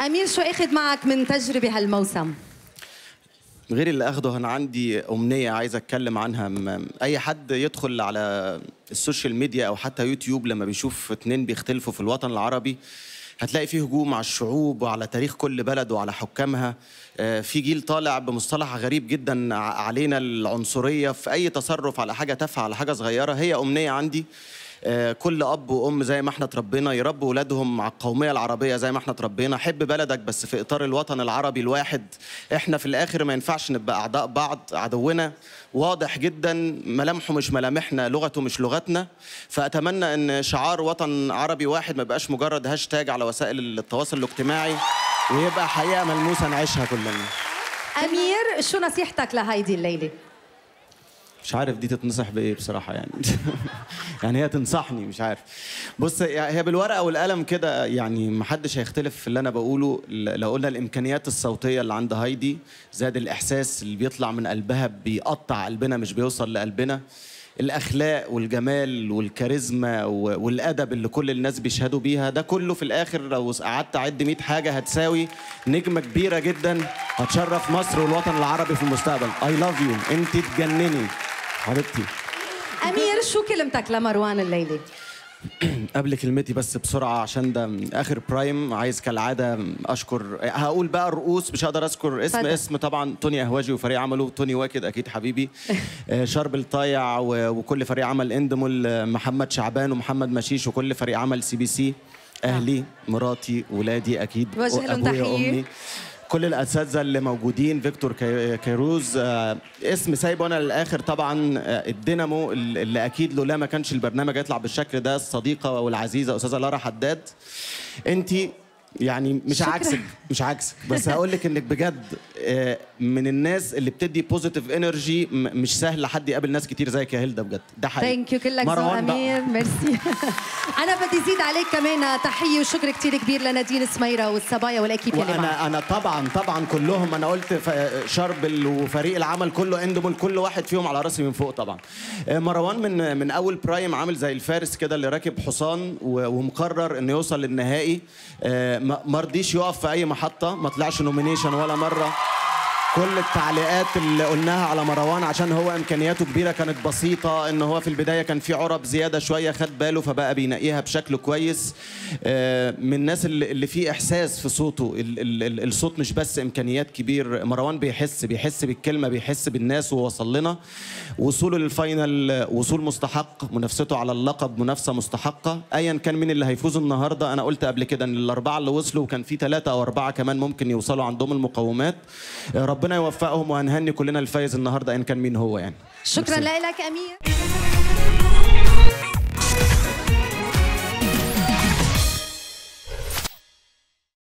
امير شو اخذ معك من تجربه هالموسم غير اللي اخده انا عندي امنيه عايز اتكلم عنها م- اي حد يدخل على السوشيال ميديا او حتى يوتيوب لما بيشوف اتنين بيختلفوا في الوطن العربي هتلاقي فيه هجوم على الشعوب وعلى تاريخ كل بلد وعلى حكامها آه، في جيل طالع بمصطلح غريب جدا ع- علينا العنصريه في اي تصرف على حاجه تافهه على حاجه صغيره هي امنيه عندي آه، كل اب وام زي ما احنا اتربينا يربوا ولادهم على القوميه العربيه زي ما احنا اتربينا حب بلدك بس في اطار الوطن العربي الواحد احنا في الاخر ما ينفعش نبقى اعداء بعض عدونا واضح جدا ملامحه مش ملامحنا لغته مش لغتنا فاتمنى ان شعار وطن عربي واحد ما يبقاش مجرد هاشتاج على وسائل التواصل الاجتماعي ويبقى حقيقه ملموسه نعيشها كلنا امير شو نصيحتك لهيدي الليله مش عارف دي تتنصح بايه بصراحه يعني يعني هي تنصحني مش عارف بص هي بالورقه والقلم كده يعني محدش هيختلف في اللي انا بقوله ل- لو قلنا الامكانيات الصوتيه اللي عند هايدي زاد الاحساس اللي بيطلع من قلبها بيقطع قلبنا مش بيوصل لقلبنا الاخلاق والجمال والكاريزما و- والادب اللي كل الناس بيشهدوا بيها ده كله في الاخر لو قعدت اعد 100 حاجه هتساوي نجمه كبيره جدا هتشرف مصر والوطن العربي في المستقبل اي لاف يو انت تجنني حبيبتي امير شو كلمتك لمروان الليله قبل كلمتي بس بسرعة عشان ده من آخر برايم عايز كالعادة أشكر هقول بقى الرؤوس مش هقدر أذكر اسم اتفضل. اسم طبعا توني أهواجي وفريق عمله توني واكد أكيد حبيبي آه، شرب الطايع و- وكل فريق عمل اندمول آه، محمد شعبان ومحمد مشيش وكل فريق عمل سي بي سي أهلي مراتي ولادي أكيد وجه لهم وأبويا تحية. وأمي كل الاساتذه اللي موجودين فيكتور كي- كيروز آه، اسم سايبه انا للاخر طبعا آه، الدينامو اللي اكيد لولا ما كانش البرنامج يطلع بالشكل ده الصديقه والعزيزه استاذه لارا حداد انت يعني مش شكراً. عكسك مش عكسك بس هقول لك انك بجد آه، من الناس اللي بتدي بوزيتيف انرجي مش سهل حد يقابل ناس كتير زيك يا هيلدا بجد ده حقيقي ثانك يو كلك ذوق مروان بقى. امير ميرسي انا بدي زيد عليك كمان تحيه وشكر كتير كبير لنادين سميره والصبايا والاكيب اللي معك وانا انا طبعا طبعا كلهم انا قلت ف- شربل وفريق العمل كله اندمول كل واحد فيهم على راسي من فوق طبعا آه، مروان من من اول برايم عامل زي الفارس كده اللي راكب حصان و- ومقرر انه يوصل للنهائي آه، ما ما رضيش يقف في اي محطه ما طلعش نومينيشن ولا مره كل التعليقات اللي قلناها على مروان عشان هو امكانياته كبيره كانت بسيطه ان هو في البدايه كان في عرب زياده شويه خد باله فبقى بينقيها بشكل كويس آه، من الناس اللي اللي فيه احساس في صوته ال- ال- ال- الصوت مش بس امكانيات كبير مروان بيحس بيحس بالكلمه بيحس بالناس ووصل لنا وصوله للفاينل وصول مستحق منافسته على اللقب منافسه مستحقه ايا كان مين اللي هيفوز النهارده انا قلت قبل كده ان الاربعه اللي وصلوا وكان في ثلاثه او اربعه كمان ممكن يوصلوا عندهم المقومات آه، ربنا يوفقهم وهنهني كلنا الفايز النهارده ان كان مين هو يعني شكرا ميرسي. لك امير